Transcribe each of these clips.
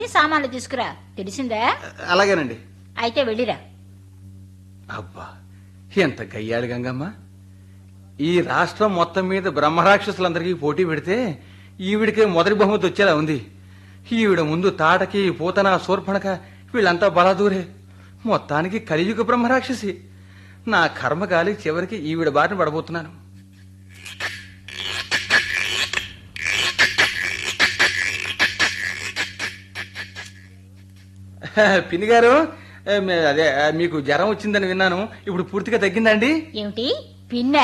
సామాన్లు తీసుకురా తెలిసిందా అలాగేనండి అయితే వెళ్ళిరా అబ్బా ఎంత గయ్యాలి గంగమ్మ ఈ రాష్ట్రం మొత్తం మీద బ్రహ్మరాక్షసులందరికీ పోటీ పెడితే ఈవిడికే మొదటి బహుమతి వచ్చేలా ఉంది ఈవిడ ముందు తాటకి పూతన శూర్పణక వీళ్ళంతా బలాదూరే మొత్తానికి కలియుగ బ్రహ్మరాక్షసి నా కర్మగాలి చివరికి ఈవిడ బారిన పడబోతున్నాను పిన్ని గారు ఏ, మే- అదే ఆ, మీకు జ్వరం వచ్చిందని విన్నాను ఇప్పుడు పూర్తిగా తగ్గిందండి ఏమిటి పిన్నా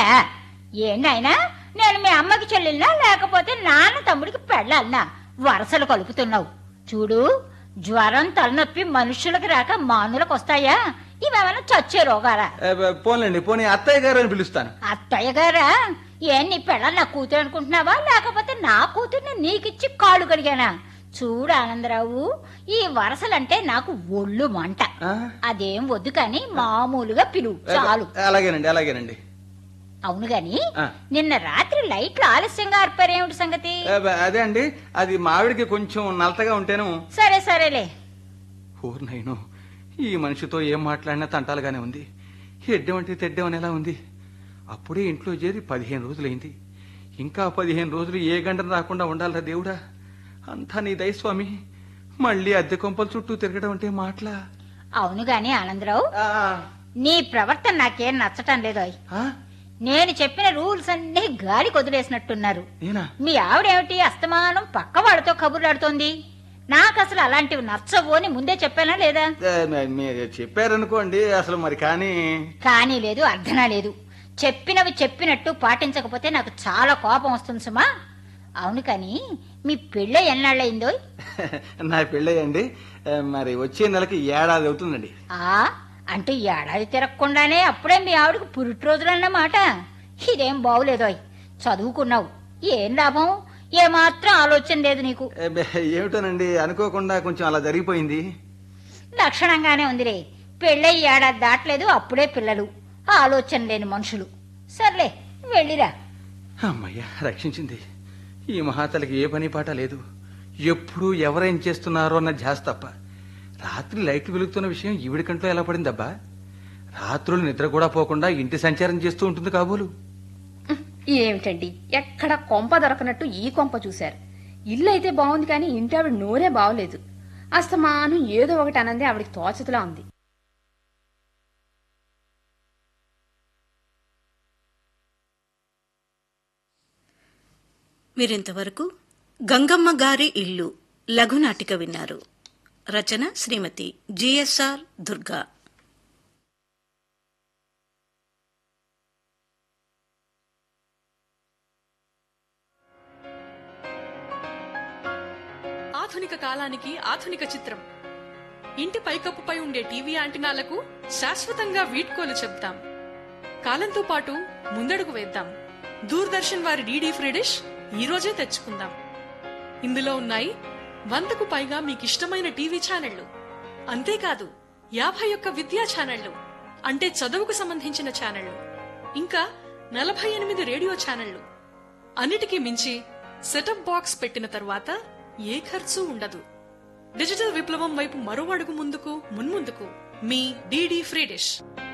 ఏంటైనా నేను మీ అమ్మకి చెల్లెల్నా లేకపోతే నాన్న తమ్ముడికి పెళ్ళాలనా వరసలు కలుపుతున్నావు చూడు జ్వరం తలనొప్పి మనుషులకు రాక మానులకు వస్తాయా ఇవేమైనా చచ్చే రోగాలా ఏ, బ- పోన్లేండి పోనీ అత్తయ్య గారు అని పిలుస్తాను అత్తయ్య గారా ఏం నీ పెళ్ళ నా కూతురు అనుకుంటున్నావా లేకపోతే నా కూతుర్ని నీకిచ్చి కాళ్ళు కడిగానా చూడు ఆనందరావు ఈ వరసలంటే నాకు ఒళ్ళు మంట ఆ? అదేం వద్దు కానీ మామూలుగా పిలువు ఏ, చాలు అలాగేనండి అలాగేనండి అవును గాని ఆ. నిన్న రాత్రి లైట్లు ఆలస్యంగా ఆర్పారేమిటి సంగతి ఏ, బ- అదే అండి అది మావిడికి కొంచెం నలతగా ఉంటేను సరే సరేలే ఊరినైను ఈ మనిషితో ఏం మాట్లాడినా తంటాలుగానే ఉంది ఎడ్డమంటే తెడ్డం ఎలా ఉంది అప్పుడే ఇంట్లో చేరి పదిహేను రోజులైంది ఇంకా పదిహేను రోజులు ఏ గంటను రాకుండా ఉండాలరా దేవుడా అంతా నీ దయస్వామి మళ్ళీ అద్దె కొంపల చుట్టూ తిరగడం అంటే మాటలా అవును గాని ఆనందరావు ఆ, నీ ప్రవర్తన నాకేం నచ్చటం లేదోయ్ ఆ, నేను చెప్పిన రూల్స్ అన్ని గాలి కొదిలేసినట్టున్నారు నేనా మీ ఆవిడేమిటి అస్తమానం పక్క వాళ్ళతో కబుర్లాడుతోంది నాకు అసలు అలాంటివి నచ్చవు అని ముందే చెప్పానా లేదా ఏ, మ- మీరు చెప్పారనుకోండి అసలు మరి కానీ కానీ లేదు అర్థనా లేదు చెప్పినవి చెప్పినట్టు పాటించకపోతే నాకు చాలా కోపం వస్తుంది సుమా అవును కానీ మీ పెళ్ళ ఎన్నాళ్ళయిందో నా పెళ్ళయ్యండి ఏ, మరి వచ్చే నెలకి ఏడాది అవుతుందండి ఆ అంటే ఏడాది తిరగకుండానే అప్పుడే మీ ఆవిడకు పురిటి రోజులన్నమాట ఇదేం బాగులేదోయ్ చదువుకున్నావు ఏం లాభం ఏమాత్రం ఆలోచన లేదు నీకు ఏ, బె- ఏమిటోనండి అనుకోకుండా కొంచెం అలా జరిగిపోయింది లక్షణంగానే ఉందిరే పెళ్ళయి ఏడాది దాటలేదు అప్పుడే పిల్లలు ఆలోచన లేని మనుషులు సర్లే వెళ్ళిరా అమ్మయ్య రక్షించింది ఈ మహాతలికి ఏ పని పాట లేదు ఎప్పుడు ఎవరేం చేస్తున్నారో అన్న ధ్యాస తప్ప రాత్రి లైట్లు వెలుగుతున్న విషయం ఈవిడి కంట్లో ఎలా పడిందబ్బా రాత్రులు నిద్ర కూడా పోకుండా ఇంటి సంచారం చేస్తూ ఉంటుంది కాబోలు ఏమిటండి ఎక్కడ కొంప దొరకనట్టు ఈ కొంప చూశారు ఇల్లు అయితే బాగుంది కానీ ఇంటి ఆవిడ నోరే బాగలేదు అస్తమానం ఏదో ఒకటి అనంది ఆవిడకి తోచతులా ఉంది మీరింతవరకు గంగమ్మ గారి ఇల్లు లఘునాటిక విన్నారు రచన శ్రీమతి జిఎస్ఆర్ దుర్గా ఆధునిక కాలానికి ఆధునిక చిత్రం ఇంటి పైకప్పుపై ఉండే టీవీ యాంటినాలకు శాశ్వతంగా వీడ్కోలు చెప్తాం కాలంతో పాటు ముందడుగు వేద్దాం దూరదర్శన్ వారి డీడీ ఫ్రీ డిష్ ఈ రోజే తెచ్చుకుందాం ఇందులో ఉన్నాయి వందకు పైగా మీకిష్టమైన టీవీ ఛానళ్లు అంతేకాదు యాభై ఒక్క విద్యా ఛానళ్లు అంటే చదువుకు సంబంధించిన ఛానళ్లు ఇంకా నలభై ఎనిమిది రేడియో ఛానళ్లు అన్నిటికీ మించి సెటప్ బాక్స్ పెట్టిన తర్వాత ఏ ఖర్చు ఉండదు డిజిటల్ విప్లవం వైపు మరో అడుగు ముందుకు మున్ముందుకు మీ డీడీ ఫ్రీ డిష్